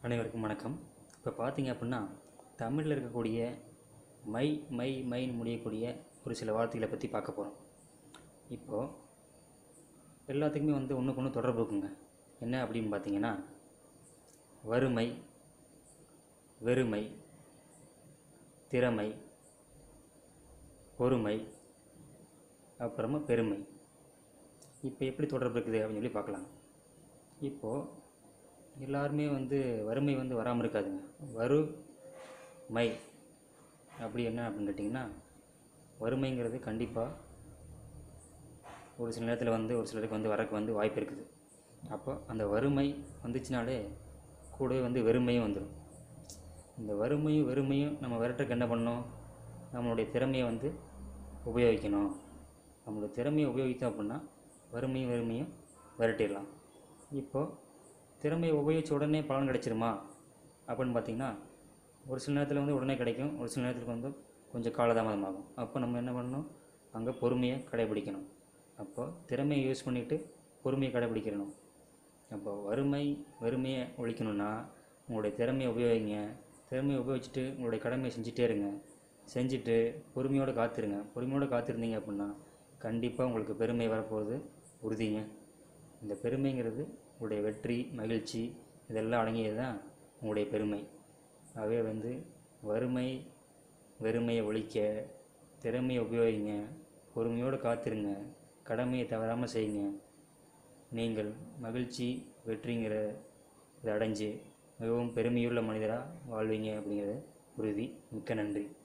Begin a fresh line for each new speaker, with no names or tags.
அனைவருக்கும் வணக்கம் இப்போ பார்த்தீங்க அப்படின்னா தமிழில் இருக்கக்கூடிய மை மை மைன்னு முடியக்கூடிய ஒரு சில வார்த்தைகளை பற்றி பார்க்க போகிறோம் இப்போது எல்லாத்துக்குமே வந்து ஒன்றுக்கு ஒன்று தொடர்பு இருக்குங்க என்ன அப்படின்னு பார்த்தீங்கன்னா வறுமை வெறுமை திறமை பொறுமை அப்புறமா பெருமை இப்போ எப்படி தொடர்பு இருக்குது அப்படின்னு சொல்லி பார்க்கலாம் இப்போது எல்லாருமே வந்து வறுமை வந்து வராமல் இருக்காதுங்க வறு மை அப்படி என்ன அப்படின்னு கேட்டிங்கன்னா வறுமைங்கிறது கண்டிப்பாக ஒரு சில நேரத்தில் வந்து ஒரு சிலருக்கு வந்து வரக்கு வந்து வாய்ப்பு இருக்குது அப்போ அந்த வறுமை வந்துச்சுனாலே கூடவே வந்து வெறுமையும் வந்துடும் இந்த வறுமையும் வெறுமையும் நம்ம விரட்டுறதுக்கு என்ன பண்ணணும் நம்மளுடைய திறமையை வந்து உபயோகிக்கணும் நம்மளுடைய திறமையை உபயோகித்தோம் அப்படின்னா வறுமையும் வெறுமையும் விரட்டிடலாம் இப்போது திறமையை உபயோகித்த உடனே பலன் கிடைச்சிருமா அப்படின்னு பார்த்தீங்கன்னா ஒரு சில நேரத்தில் வந்து உடனே கிடைக்கும் ஒரு சில நேரத்துக்கு வந்து கொஞ்சம் காலதாமதமாகும் அப்போ நம்ம என்ன பண்ணணும் அங்கே பொறுமையை கடைபிடிக்கணும் அப்போ திறமையை யூஸ் பண்ணிவிட்டு பொறுமையை கடைபிடிக்கணும் அப்போ வறுமை வெறுமையை ஒழிக்கணும்னா உங்களுடைய திறமையை உபயோகிங்க திறமையை உபயோகிச்சுட்டு உங்களுடைய கடமையை செஞ்சுட்டே இருங்க செஞ்சுட்டு பொறுமையோடு காத்திருங்க பொறுமையோடு காத்திருந்தீங்க அப்படின்னா கண்டிப்பாக உங்களுக்கு பெருமை வரப்போகிறது உறுதிங்க இந்த பெருமைங்கிறது உங்களுடைய வெற்றி மகிழ்ச்சி இதெல்லாம் அடங்கியது தான் உங்களுடைய பெருமை ஆகவே வந்து வறுமை வெறுமையை ஒழிக்க திறமையை உபயோகிங்க பொறுமையோடு காத்திருங்க கடமையை தவறாமல் செய்யுங்க நீங்கள் மகிழ்ச்சி வெற்றிங்கிற இதை அடைஞ்சு மிகவும் பெருமையுள்ள மனிதராக வாழ்வீங்க அப்படிங்கிறது உறுதி மிக்க நன்றி